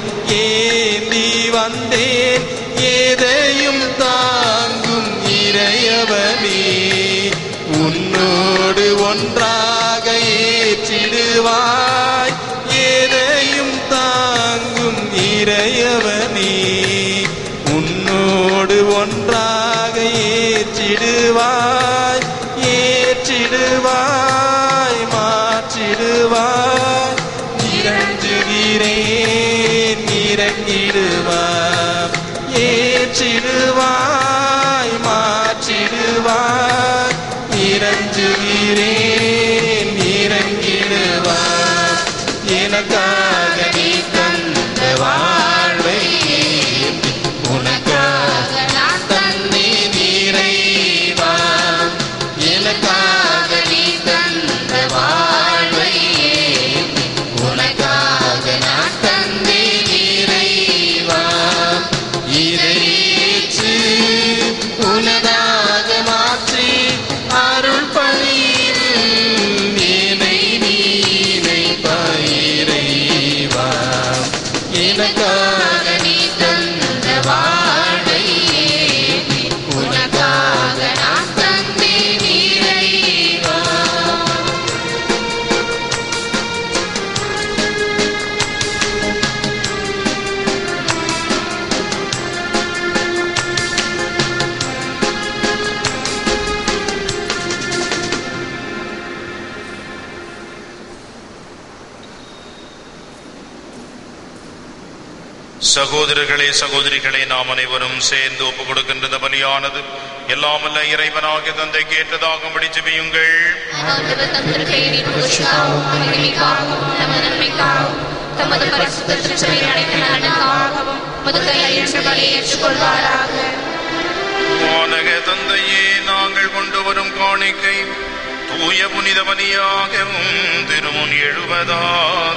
ஏந்தி வந்தேன் எதையும் தாங்கும் இறையவனே உன்னோடு ஒன்றாக ஏற்றிடுவாய் எதையும் தாங்கும் இறையவனே உன்னோடு ஒன்றாக ஏற்றிடுவாய் ஏற்றிடுவாய் மாற்றிடுவாய் இறங்குகிறேன் இறங்கிடுவாய் ஏற்றிடுவாய் மாற்றிடுவாய் இறங்குகிறேன் இறங்கிடுவாய் எனக்காக நீ தந்த வாழ்வை உனக்காக நான் தந்தே நிறைவா எனக்காக நீ தந்த வாழ்வை உனக்காக நான் தந்தே நிறைவா இதை ஏற்று உனதாக மாற்றி அருள் பணியில் என்னை நீனை பயிரைவா எனக்காக நீ தந்த வாழ்வை உனக்காக நான் தந்தே நிறைவா சகோதரர்களே சகோதரிகளே நாம் அனைவரும் சேர்ந்து ஒப்புக் கொடுக்கின்ற பலியானது எல்லாமல்ல இறைவனாகிய தந்தை கேட்டதாகும்படி ஜெபியுங்கள் ஆண்டவர் தம் திருப்பெயரின் புகழ்ச்சிக்காகவும் மகிமைக்காகவும் தமது நன்மைக்காகவும் தமது பரிசுத்த திருச்சபையில் அடைத்த நலனுக்காகவும் முதுகையில் என்ற பலியை ஏற்றுக்கொள்வாராக வானக தந்தையே நாங்கள் கொண்டு வரும் காணிக்கை தூய புனித பலியாகவும் திருமுன் எழுவதாக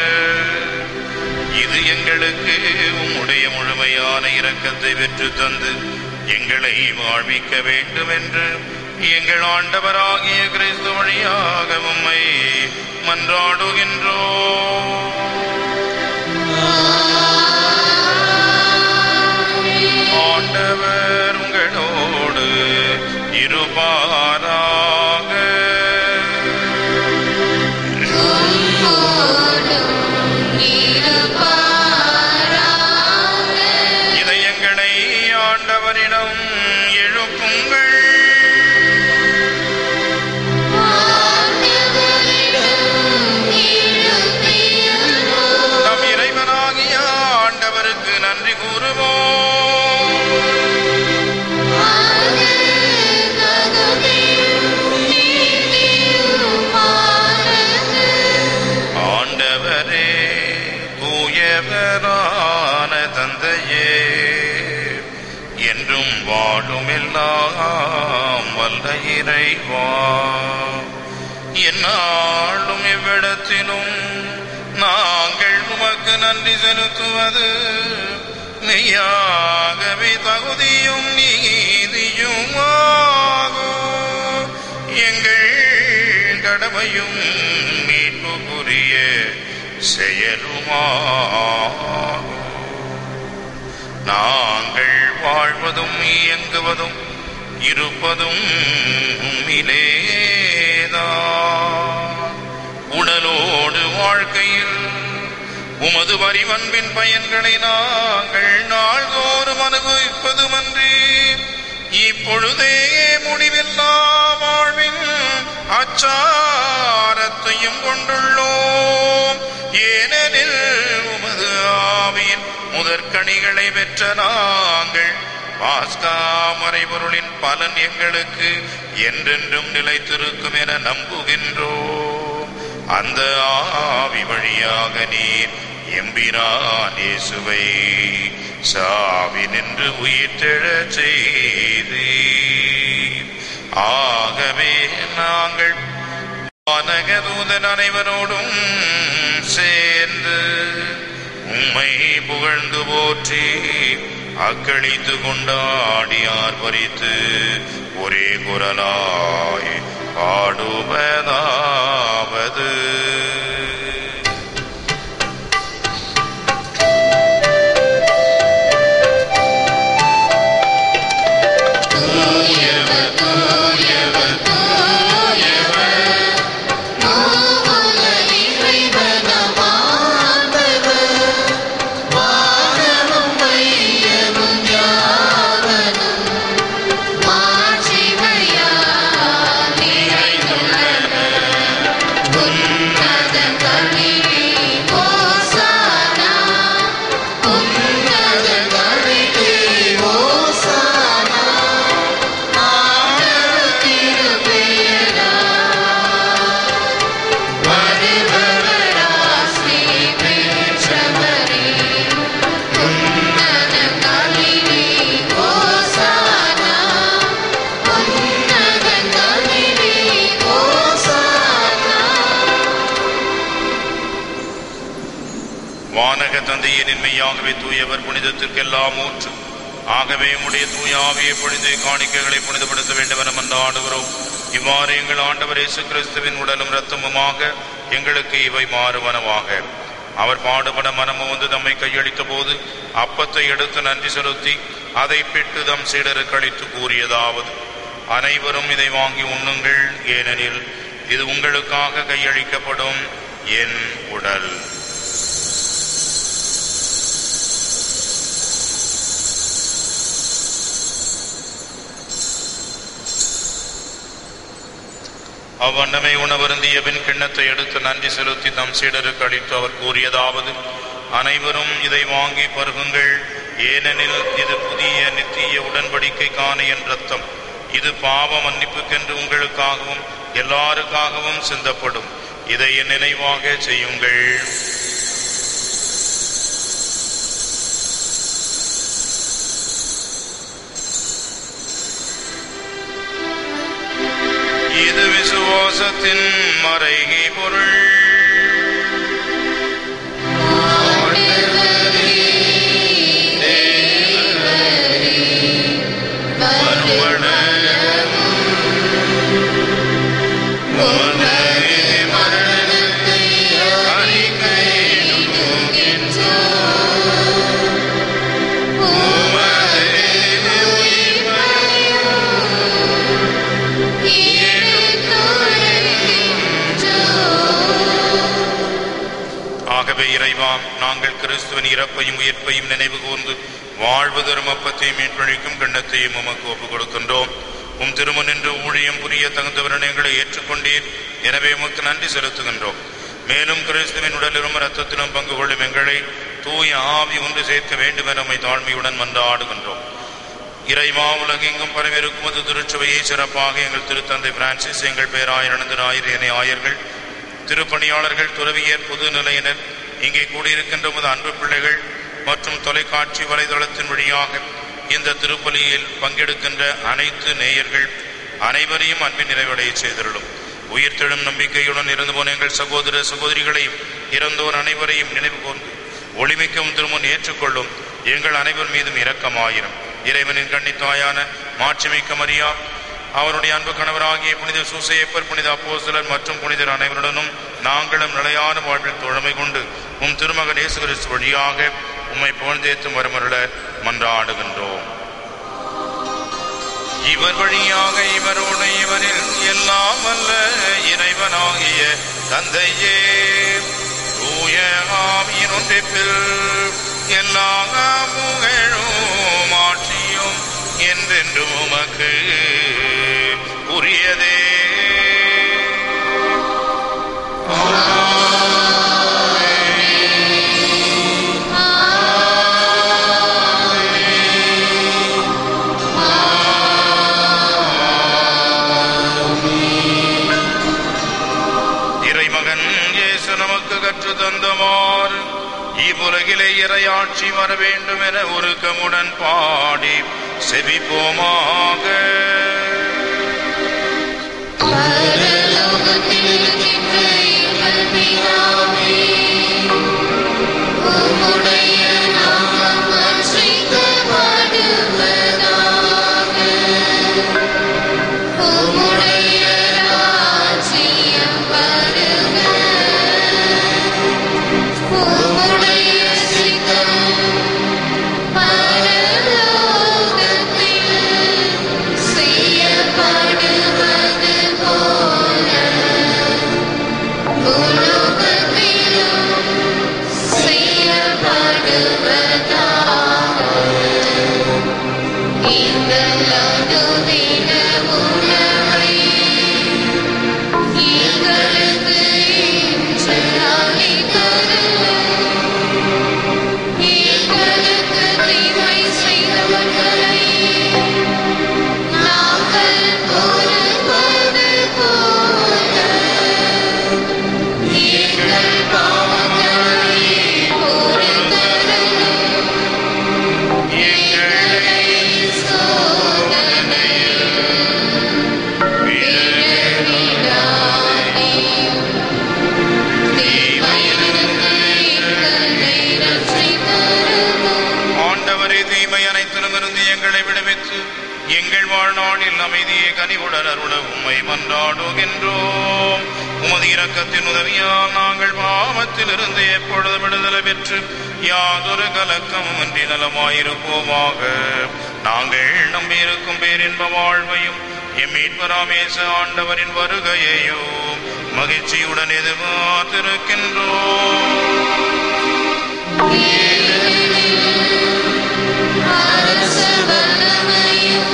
இது எங்களுக்கு உம்முடைய முழுமையான இரக்கத்தை பெற்று தந்து எங்களை வாழ்விக்க வேண்டும் என்று எங்கள் ஆண்டவராகிய கிறிஸ்து வழியாக உம்மை மன்றாடுகின்றோம் ஆண்டவர் உங்களோடு இருப்பாராக இதயங்களை ஆண்டவரிடம் எழுப்புங்கள் நம் இறைவனாகிய ஆண்டவருக்கு நன்றி கூறுவோம் ஆண்டவரே தூயவரான தந்தையே என்றும் வாழும் எல்லாம் வல்ல இறைவா என்னாலும் இவ்விடத்திலும் நாங்கள் உமக்கு நன்றி செலுத்துவது மெய்யாகவே தகுதியும் நீதியும் ஆகும் எங்கள் கடமையும் மீட்புக்குரிய செயலுமாகும் நாங்கள் வாழ்வதும் இயங்குவதும் இருப்பதும் உம்மிலேதான் உடலோடு வாழ்க்கையில் உமது வரிவன்பின் பயன்களை நாங்கள் நாள்தோறும் அனுபவிப்பதுமன்றி இப்பொழுதே முடிவில்லா வாழ்வின் அச்சாரத்தையும் கொண்டுள்ளோம் ஏனெனில் உமது ஆவியின் முதற்கனிகளை பெற்ற நாங்கள் பாஸ்கா மறைபொருளின் பலன் எங்களுக்கு என்றென்றும் நிலைத்திருக்கும் என நம்புகின்றோம் அந்த ஆவி வழியாக நீர் எம்பிரான் இயேசுவை சாவி நின்று உயிர்த்தெழச் செய்தீர் ஆகவே நாங்கள் வானகதூதன் அனைவரோடும் சேர்ந்து உம்மை புகழ்ந்து போற்றி அக்களித்து கொண்டாடி ஆர்ப்பரித்து ஒரே குரலாய் பாடுவதாவது வானக தந்தையின் மெய்யாகவே தூயவர் புனிதத்திற்கெல்லாம் ஊற்று ஆகவே உம்முடைய தூய ஆவியை பொழுது காணிக்கைகளை புனிதப்படுத்த வேண்டும் என மன்றாடுகிறோம் இவ்வாறு எங்கள் ஆண்டவர் இயேசு கிறிஸ்துவின் உடலும் இரத்தமுமாக எங்களுக்கு இவை மாறுவனவாக அவர் பாடுபட மனமும் வந்து தம்மை கையளித்த போது அப்பத்தை எடுத்து நன்றி செலுத்தி அதை பிட்டு தம் சீடருக்கு அளித்து கூறியதாவது அனைவரும் இதை வாங்கி உண்ணுங்கள் ஏனெனில் இது உங்களுக்காக கையளிக்கப்படும் என் உடல் அவ்வண்ணமே உணவருந்திய பின் கிண்ணத்தை எடுத்து நன்றி செலுத்தி தம் சீடருக்கு அளித்து அவர் கூறியதாவது அனைவரும் இதை வாங்கி பருகுங்கள் ஏனெனில் இது புதிய நித்திய உடன்படிக்கைக்கான என் ரத்தம் இது பாவ மன்னிப்புக்கென்று உங்களுக்காகவும் எல்லாருக்காகவும் சிந்தப்படும் இதை என் நினைவாக செய்யுங்கள் இது விசுவாசத்தின் மறைகை பொருள் ஆகவே இறைவா நாங்கள் கிறிஸ்துவின் இறப்பையும் உயிர்ப்பையும் நினைவு கூர்ந்து வாழ்வு தரும் அப்பத்தையும் மீட்பழிக்கும் கிண்ணத்தையும் உமக்கு ஒப்புக் கொடுக்கின்றோம் உம் திருமண் என்று ஊழியம் புரிய தகுந்தவரன் எங்களை ஏற்றுக்கொண்டீர் எனவே உமக்கு நன்றி செலுத்துகின்றோம் மேலும் கிறிஸ்துவின் உடலிலும் இரத்தத்திலும் பங்கு கொள்ளும் எங்களை தூய ஆவி ஒன்று சேர்க்க வேண்டும் என நம்மை தாழ்மையுடன் மன்றாடுகின்றோம் இறைவா உலகெங்கும் பரவிருக்கும் அது திருச்சுவையை சிறப்பாக எங்கள் திருத்தந்தை பிரான்சிஸ் எங்கள் பேராயர் அனந்தராயர் இணை ஆயர்கள் திருப்பணியாளர்கள் துறவியர் பொது நிலையினர் இங்கே கூடியிருக்கின்ற உமது அன்பு பிள்ளைகள் மற்றும் தொலைக்காட்சி வலைதளத்தின் வழியாக இந்த திருப்பலியில் பங்கெடுக்கின்ற அனைத்து நேயர்கள் அனைவரையும் அன்பின் நிறைவடைய செய்திருளும் உயிர்த்தெழும் நம்பிக்கையுடன் இருந்து போன எங்கள் சகோதர சகோதரிகளையும் இறந்தோர் அனைவரையும் நினைவு கூர்ந்து ஒளிமிக்கவும் திருமுன் ஏற்றுக்கொள்ளும் எங்கள் அனைவர் மீதும் இரக்கமாயிரும் இறைவனின் கண்ணித்தாயான மாட்சிமிக்க மரியா அவருடைய அன்பு கணவராகிய புனித சூசையப்பர் புனித அப்போஸ்தலர் மற்றும் புனிதர் அனைவருடனும் நாங்களும் நிலையான வாழ்வில் தோழமை கொண்டு உம் திருமகன் இயேசு கிறிஸ்து வழியாக உம்மை புகழ்ந்தேத்தும் வரமருள மன்றாடுகின்றோம் இவர் வழியாக இவரோடு இவரில் எல்லாம் அல்ல இறைவனாகிய தந்தையே தூய ஆவியின் ஒன்றிப்பில் எல்லா புகழும் ஆட்சியும் என்றென்றும் உமக்கு உரியதே இறைமகன் இயேசு நமக்கு கற்று தந்தவாறு இவ்வுலகிலே இறையாட்சி வர வேண்டும் என உருக்கமுடன் பாடி செவிப்போமாக பரலோகத்தில் இருக்கின்ற எங்கள் பிதாவே, உம்முடைய நாமம் அர்ச்சிக்கப்படுவதாக. உம்முடைய ராஜ்யம் வருக. உம்முடைய சித்தம் பரலோகத்தில் செய்யப்படுவது போல பூலோகத்திலும் எங்கள் வாழ்நாளில் அமைதியை கனிவுடன் அருள உம்மை மன்றாடுகின்றோம் உமது இரக்கத்தின் உதவியால் நாங்கள் பாவத்திலிருந்து எப்பொழுது விடுதலை பெற்று யாதொரு கலக்கமும் இன்றி நலமாயிருப்போமாக நாங்கள் நம்பியிருக்கும் பேரின்ப வாழ்வையும் எம் மீட்பராமேச ஆண்டவரின் வருகையையும் மகிழ்ச்சியுடன் எதிர்பார்த்திருக்கின்றோம் அரசர் வல்லமையும்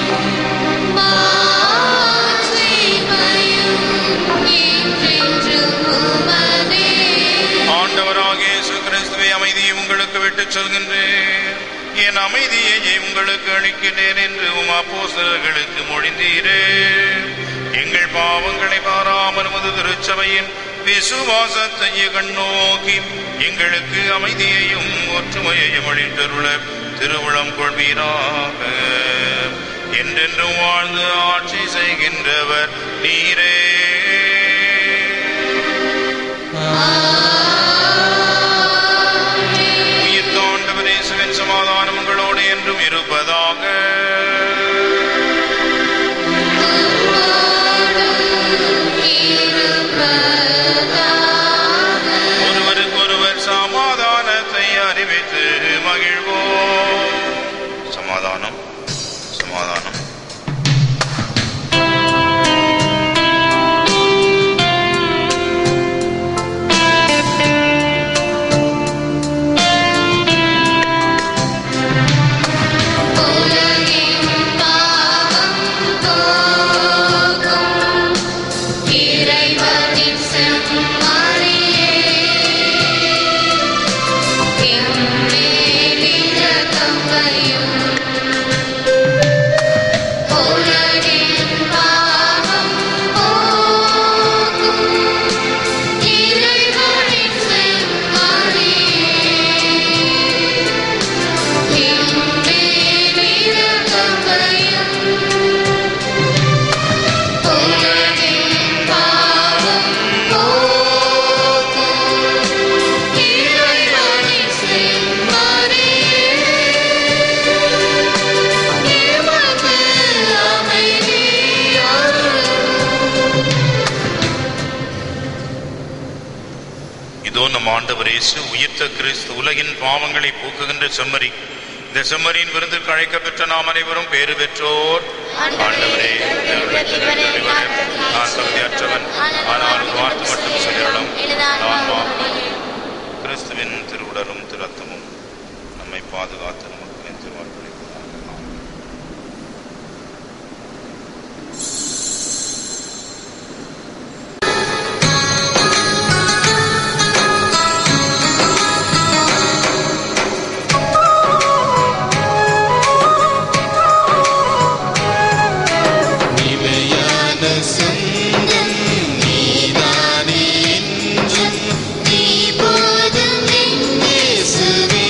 மாட்சிமையும் என்றென்றும் உமதே. ஆண்டவராக இயேசு கிறிஸ்துவை அமைதியை உங்களுக்கு விட்டுச் சொல்கின்றேன் என் அமைதியை உங்களுக்கு அளிக்கிறேன் என்று உம் அப்போஸ்தலர்களுக்கு மொழிந்தீரே எங்கள் பாவங்களை பாராமல் உமது திருச்சபையின் விசுவாசத்தை கண்ணோக்கி எங்களுக்கு அமைதியையும் ஒற்றுமையையும் அளித்தருள திருவுளம் கொள்வீராக என்றென்றும் வாழ்ந்து ஆட்சி செய்கின்றவர் நீரே உயிர் தாண்டவர் இயேசுவின் சமாதானம் உங்களோடு என்றும் இருப்பதாக ஒருவருக்கொருவர் சமாதானத்தை அறிவித்து மகிழ்வோம் சமாதானம் சமாதானம் உலகின் பாவம் போக்கும் இறைவனின் செம்மறியே எம்மேல் இரக்கம் வையும். உலகின் பாவம் போக்கும் இறைவனின் செம்மறியே இதோ நம் ஆண்டவர் இயேசு உயிர்த்த கிறிஸ்து உலகின் பாவங்களை போக்குகின்ற செம்மறி இந்த செம்மறியின் விருந்திற்கு அழைக்கப்பெற்ற நாம் அனைவரும் பேறு பெற்றோர் ஆண்டவரே இந்த உள்ளத்தில் நிறைந்தவரே, நான் தகுதியற்றவன் ஆனால் ஒரு வார்த்தை மட்டும் சொல்லிடலாம் நான் வாழ்வேன். கிறிஸ்துவின் திருவுடலும் திருத்தமும் நம்மை பாதுகாத்து நமக்கு நெஞ்சு வாக்களிப்பதாக ஆமென். நிலையான சொந்தம் நீதானே என்றும் நீ போதும் என் இயேசுவே.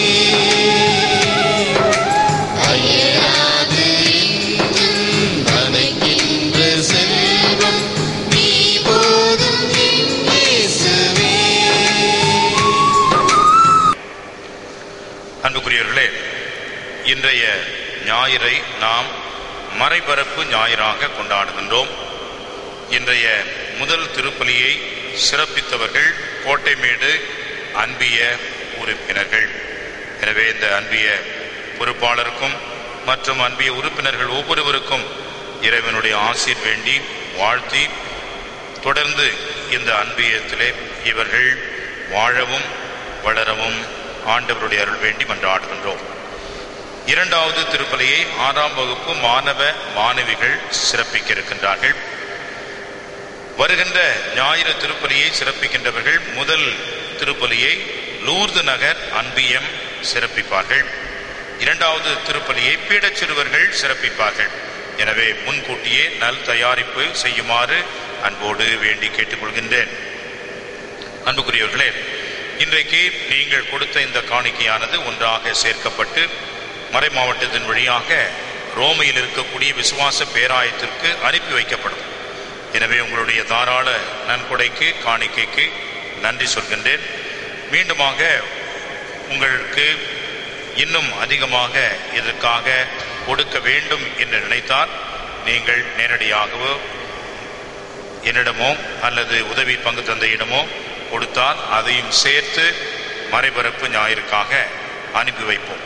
அயராது என்றும் அணைக்கின்ற செல்வம் நீ போதும் என் இயேசுவே. அன்புக்குரியவர்களே இன்றைய ஞாயிறை நாம் மறைபரப்பு ஞாயிறாக கொண்டாடுகின்றோம் இன்றைய முதல் திருப்பலியை சிறப்பித்தவர்கள் கோட்டைமேடு அன்பிய உறுப்பினர்கள் எனவே இந்த அன்பிய பொறுப்பாளருக்கும் மற்றும் அன்பிய உறுப்பினர்கள் ஒவ்வொருவருக்கும் இறைவனுடைய ஆசீர் வேண்டி வாழ்த்தி தொடர்ந்து இந்த அன்பியத்திலே இவர்கள் வாழவும் வளரவும் ஆண்டவருடைய அருள் வேண்டி மன்றாடுகின்றோம் இரண்டாவது திருப்பலியை ஆறாம் வகுப்பு மாணவ மாணவிகள் சிறப்பிக்க இருக்கின்றார்கள் வருகின்ற ஞாயிறு திருப்பலியை சிறப்பிக்கின்றவர்கள் முதல் திருப்பலியை லூர்து நகர் அன்பியம் சிறப்பிப்பார்கள் இரண்டாவது திருப்பலியை பீடச் சிறுவர்கள் சிறப்பிப்பார்கள் எனவே முன்கூட்டியே நல் தயாரிப்பு செய்யுமாறு அன்போடு வேண்டி கேட்டுக்கொள்கின்றேன் அன்புக்குரியவர்களே இன்றைக்கு நீங்கள் கொடுத்த இந்த காணிக்கையானது ஒன்றாக சேர்க்கப்பட்டு மறை மாவட்டத்தின் வழியாக ரோமையில் இருக்கக்கூடிய விசுவாச பேராயத்திற்கு அனுப்பி வைக்கப்படும் எனவே உங்களுடைய தாராள நன்கொடைக்கு காணிக்கைக்கு நன்றி சொல்கின்றேன் மீண்டுமாக உங்களுக்கு இன்னும் அதிகமாக இதற்காக கொடுக்க வேண்டும் என்று நினைத்தால் நீங்கள் நேரடியாகவோ என்னிடமோ அல்லது உதவி பங்கு தந்தையிடமோ கொடுத்தால் அதையும் சேர்த்து மறைபரப்பு ஞாயிற்காக அனுப்பி வைப்போம்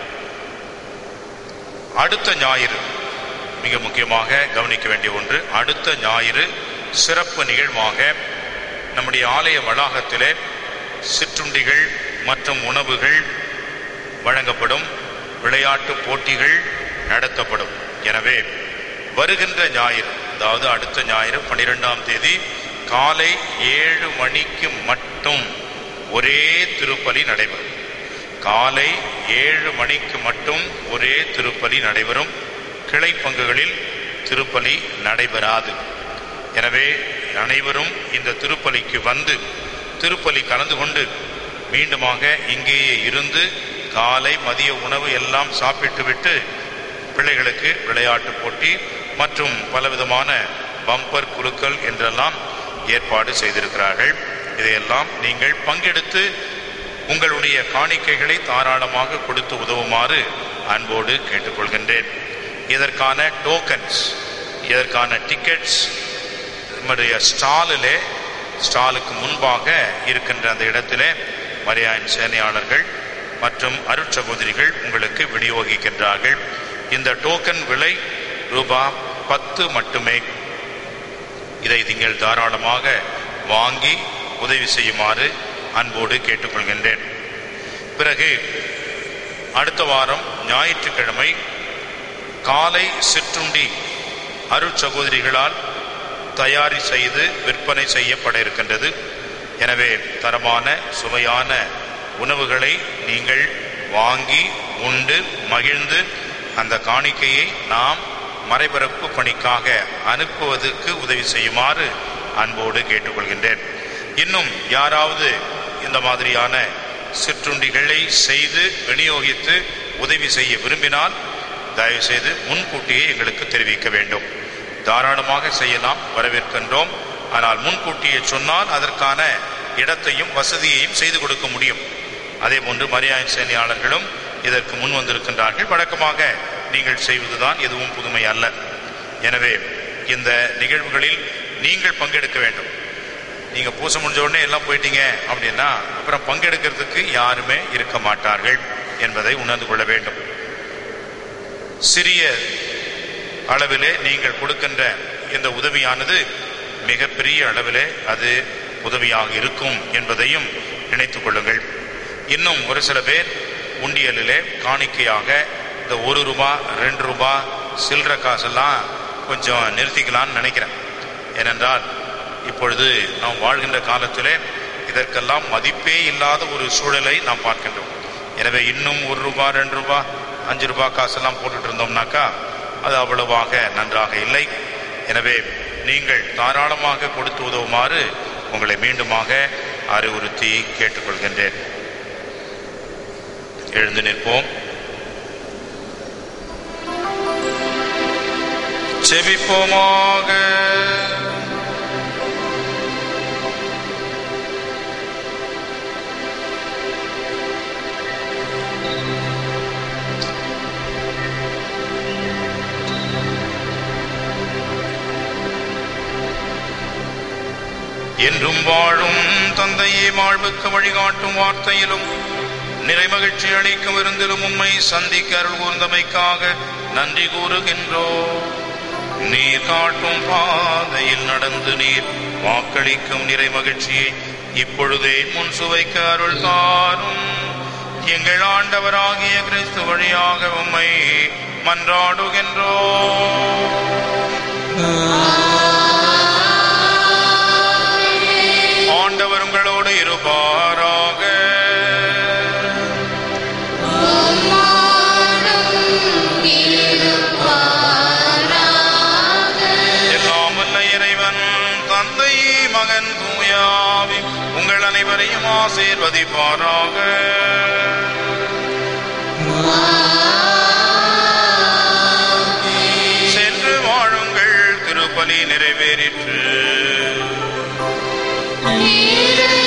அடுத்த ஞாயிறு மிக முக்கியமாக கவனிக்க வேண்டிய ஒன்று அடுத்த ஞாயிறு சிறப்பு நிகழ்வாக நம்முடைய ஆலய வளாகத்திலே சிற்றுண்டிகள் மற்றும் உணவுகள் வழங்கப்படும் விளையாட்டு போட்டிகள் நடத்தப்படும் எனவே வருகின்ற ஞாயிறு அதாவது அடுத்த ஞாயிறு பன்னிரெண்டாம் தேதி காலை ஏழு மணிக்கு மட்டும் ஒரே திருப்பலி நடைபெறும் காலை ஏழு மணிக்கு மட்டும் ஒரே திருப்பலி நடைபெறும் கிளை பங்குகளில் திருப்பலி நடைபெறாது எனவே அனைவரும் இந்த திருப்பலிக்கு வந்து திருப்பலி கலந்து கொண்டு மீண்டுமாக இங்கேயே இருந்து காலை மதிய உணவு எல்லாம் சாப்பிட்டுவிட்டு பிள்ளைகளுக்கு விளையாட்டு போட்டி மற்றும் பலவிதமான பம்பர் குழுக்கள் என்றெல்லாம் ஏற்பாடு செய்திருக்கிறார்கள் இதையெல்லாம் நீங்கள் பங்கெடுத்து உங்களுடைய காணிக்கைகளை தாராளமாக கொடுத்து உதவுமாறு அன்போடு கேட்டுக்கொள்கின்றேன் இதற்கான டோக்கன்ஸ் இதற்கான டிக்கெட்ஸ் நம்முடைய ஸ்டாலிலே ஸ்டாலுக்கு முன்பாக இருக்கின்ற அந்த இடத்திலே மரியாயின் சேனையாளர்கள் மற்றும் அருட்சகோதரிகள் உங்களுக்கு விநியோகிக்கின்றார்கள் இந்த டோக்கன் விலை ரூபா பத்து மட்டுமே இதை நீங்கள் தாராளமாக வாங்கி உதவி செய்யுமாறு அன்போடு கேட்டுக்கொள்கின்றேன் பிறகு அடுத்த வாரம் ஞாயிற்றுக்கிழமை காலை சிற்றுண்டி அருட்சகோதரிகளால் தயாரி செய்து விற்பனை செய்யப்பட இருக்கின்றது எனவே தரமான சுவையான உணவுகளை நீங்கள் வாங்கி உண்டு மகிழ்ந்து அந்த காணிக்கையை நாம் மறைபரப்பு பணிக்காக அனுப்புவதற்கு உதவி செய்யுமாறு அன்போடு கேட்டுக்கொள்கின்றேன் இன்னும் யாராவது இந்த மாதிரியான சிற்றுண்டிகளை செய்து விநியோகித்து உதவி செய்ய விரும்பினால் தயவு செய்து முன்கூட்டியே எங்களுக்கு தெரிவிக்க வேண்டும் தாராளமாக செய்யலாம் வரவேற்கின்றோம் ஆனால் முன்கூட்டியே சொன்னால் அதற்கான இடத்தையும் வசதியையும் செய்து கொடுக்க முடியும் அதே போன்று மரியாதை சேனையாளர்களும் இதற்கு முன் வந்திருக்கின்றார்கள் வழக்கமாக நீங்கள் செய்வதுதான் எதுவும் புதுமை அல்ல எனவே இந்த நிகழ்வுகளில் நீங்கள் பங்கெடுக்க வேண்டும் நீங்க பூச முடிஞ்ச உடனே எல்லாம் போயிட்டீங்க அப்படின்னா அப்புறம் பங்கெடுக்கிறதுக்கு யாருமே இருக்க மாட்டார்கள் என்பதை உணர்ந்து கொள்ள வேண்டும் சிறிய அளவிலே நீங்கள் கொடுக்கின்ற இந்த உதவியானது மிகப்பெரிய அளவிலே அது உதவியாக இருக்கும் என்பதையும் நினைத்துக் கொள்ளுங்கள் இன்னும் ஒரு சில பேர் உண்டியலிலே காணிக்கையாக இந்த ஒரு ரூபா ரெண்டு ரூபா சில்லற காசெல்லாம் கொஞ்சம் நிறுத்திக்கலாம்னு நினைக்கிறேன் ஏனென்றால் இப்பொழுது நாம் வாழ்கின்ற காலத்திலே இதற்கெல்லாம் மதிப்பே இல்லாத ஒரு சூழலை நாம் பார்க்கின்றோம் எனவே இன்னும் ஒரு ரூபா ரெண்டு ரூபா அஞ்சு ரூபா காசெல்லாம் போட்டுட்டு இருந்தோம்னாக்கா அது அவ்வளவாக நன்றாக இல்லை எனவே நீங்கள் தாராளமாக கொடுத்து உதவுமாறு உங்களை மீண்டுமாக அறிவுறுத்தி கேட்டுக்கொள்கின்றேன் எழுந்து நிற்போம் செபிப்போமாக என்றும் வாழும் தந்தையே வாழ்வுக்கு வழிகாட்டும் வார்த்தையிலும் நிறைமகிழ்ச்சி அளிக்கும் விருந்திலும் உண்மை சந்திக்க அருள் கூர்ந்தமைக்காக நன்றி கூறுகின்றோ நீர் காட்டும் பாதையில் நடந்து நீர் வாக்களிக்கும் நிறை மகிழ்ச்சியை இப்பொழுதே முன் சுவைக்க அருள் தாரும் எங்கள் ஆண்டவராகிய கிறிஸ்து வழியாக உம்மை மன்றாடுகின்றோ ஆண்டவர் உங்களோடு இருப்பாராக எல்லாம் வல்ல இறைவன் தந்தை மகன் தூயாவி உங்கள் அனைவரையும் ஆசீர்வதிப்பாராக சென்று வாழுங்கள் திருப்பலி நிறைவேறிற்று நீரை